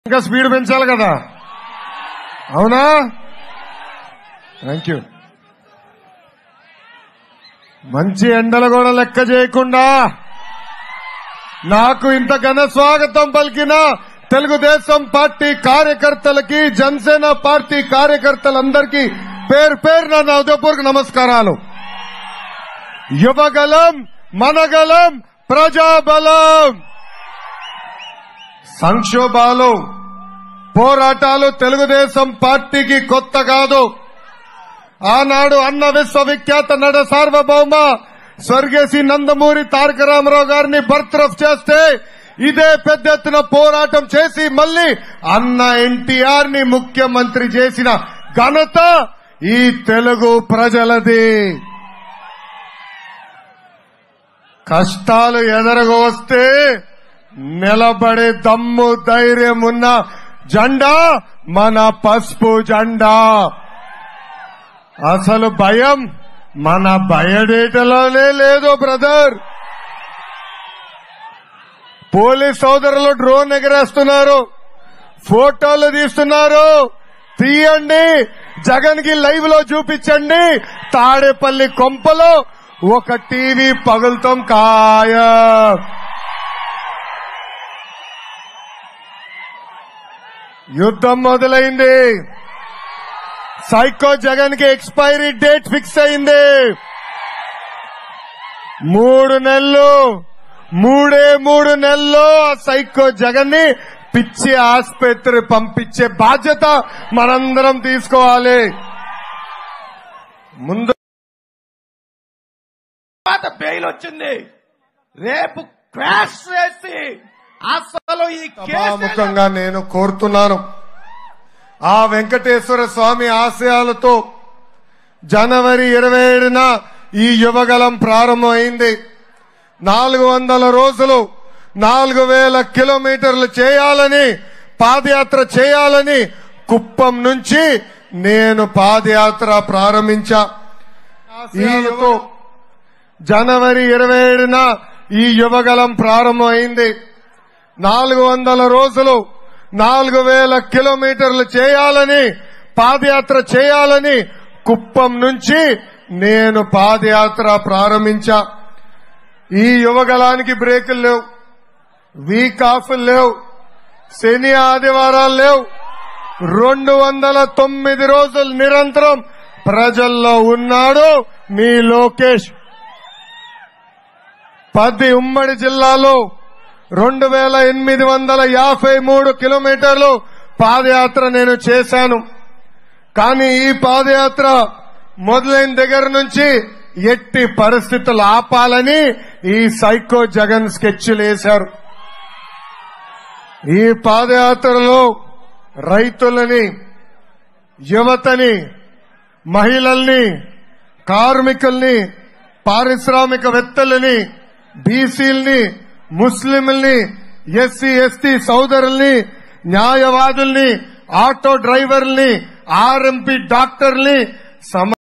ఇంకా స్పీడ్ పెంచాలి కదా అవునా థ్యాంక్ యూ మంచి ఎండలు కూడా లెక్క చేయకుండా నాకు ఇంత ఘన స్వాగతం పలికిన తెలుగుదేశం పార్టీ కార్యకర్తలకి జనసేన పార్టీ కార్యకర్తలందరికీ పేరు పేరున నా ఉదయపూర్వక నమస్కారాలు యువగలం మనగలం ప్రజాబలం సంక్షోభాలు పోరాటాలు తెలుగుదేశం పార్టీకి కొత్త కాదు ఆనాడు అన్న విశ్వవిఖ్యాత నడ సార్వభౌమ స్వర్గేసి నందమూరి తారక రామారావు గారిని బర్త్రఫ్ చేస్తే ఇదే పెద్ద ఎత్తున పోరాటం చేసి మళ్ళీ అన్న ఎన్టీఆర్ ని ముఖ్యమంత్రి చేసిన ఘనత ఈ తెలుగు ప్రజలది కష్టాలు ఎదరగ వస్తే నిలబడే దమ్ము ధైర్యం ఉన్న జెండా మన పసుపు జెండా అసలు భయం మన బయడేటలోనే లేదు బ్రదర్ పోలీస్ సోదరులు డ్రోన్ ఎగరేస్తున్నారు ఫోటోలు తీస్తున్నారు తీయండి జగన్ కి లైవ్ లో చూపించండి తాడేపల్లి కొంపలో ఒక టీవీ పగులుతాం ఖాయం యుద్ధం మొదలైంది సైకో జగన్ కి ఎక్స్పైరీ డేట్ ఫిక్స్ అయింది మూడు నెలలు మూడే మూడు నెలల్లో ఆ సైకో జగన్ ని పిచ్చి ఆసుపత్రి పంపించే బాధ్యత మనందరం తీసుకోవాలి ముందు తర్వాత బెయిల్ వచ్చింది రేపు క్రాష్ చేసి అసలు ఈ కేసు సభాముఖంగా నేను కోరుతున్నాను ఆ వెంకటేశ్వర స్వామి ఆశయాలతో జనవరి ఇరవై ఏడున ఈ యువగలం ప్రారంభమైంది నాలుగు వందల రోజులు నాలుగు వేల కిలోమీటర్లు చేయాలని పాదయాత్ర చేయాలని కుప్పం నుంచి నేను పాదయాత్ర ప్రారంభించా ఈ యువ జనవరి ఇరవై ఏడున ఈ యువగలం ప్రారంభమైంది నాలుగు వందల రోజులు నాలుగు వేల కిలోమీటర్లు చేయాలని పాదయాత్ర చేయాలని కుప్పం నుంచి నేను పాదయాత్ర ప్రారంభించా ఈ యువగలానికి బ్రేకులు లేవు వీక్ ఆఫ్ లేవు శని ఆదివారాలు లేవు రెండు వందల తొమ్మిది రోజులు నిరంతరం ప్రజల్లో ఉన్నాడు మీ లోకేష్ పది ఉమ్మడి జిల్లాలో రెండు వేల ఎనిమిది వందల యాభై మూడు కిలోమీటర్లు పాదయాత్ర నేను చేశాను కానీ ఈ పాదయాత్ర మొదలైన దగ్గర నుంచి ఎట్టి పరిస్థితులు ఆపాలని ఈ సైకో జగన్ స్కెచ్లు వేశారు ఈ పాదయాత్రలో రైతులని యువతని మహిళల్ని కార్మికుల్ని పారిశ్రామికవేత్తలని బీసీల్ని ముస్లింల్ని ఎస్సీ ఎస్టీ సోదరుల్ని న్యాయవాదుల్ని ఆటో డ్రైవర్ల్ని ఆర్ఎంపీ డాక్టర్ని సమ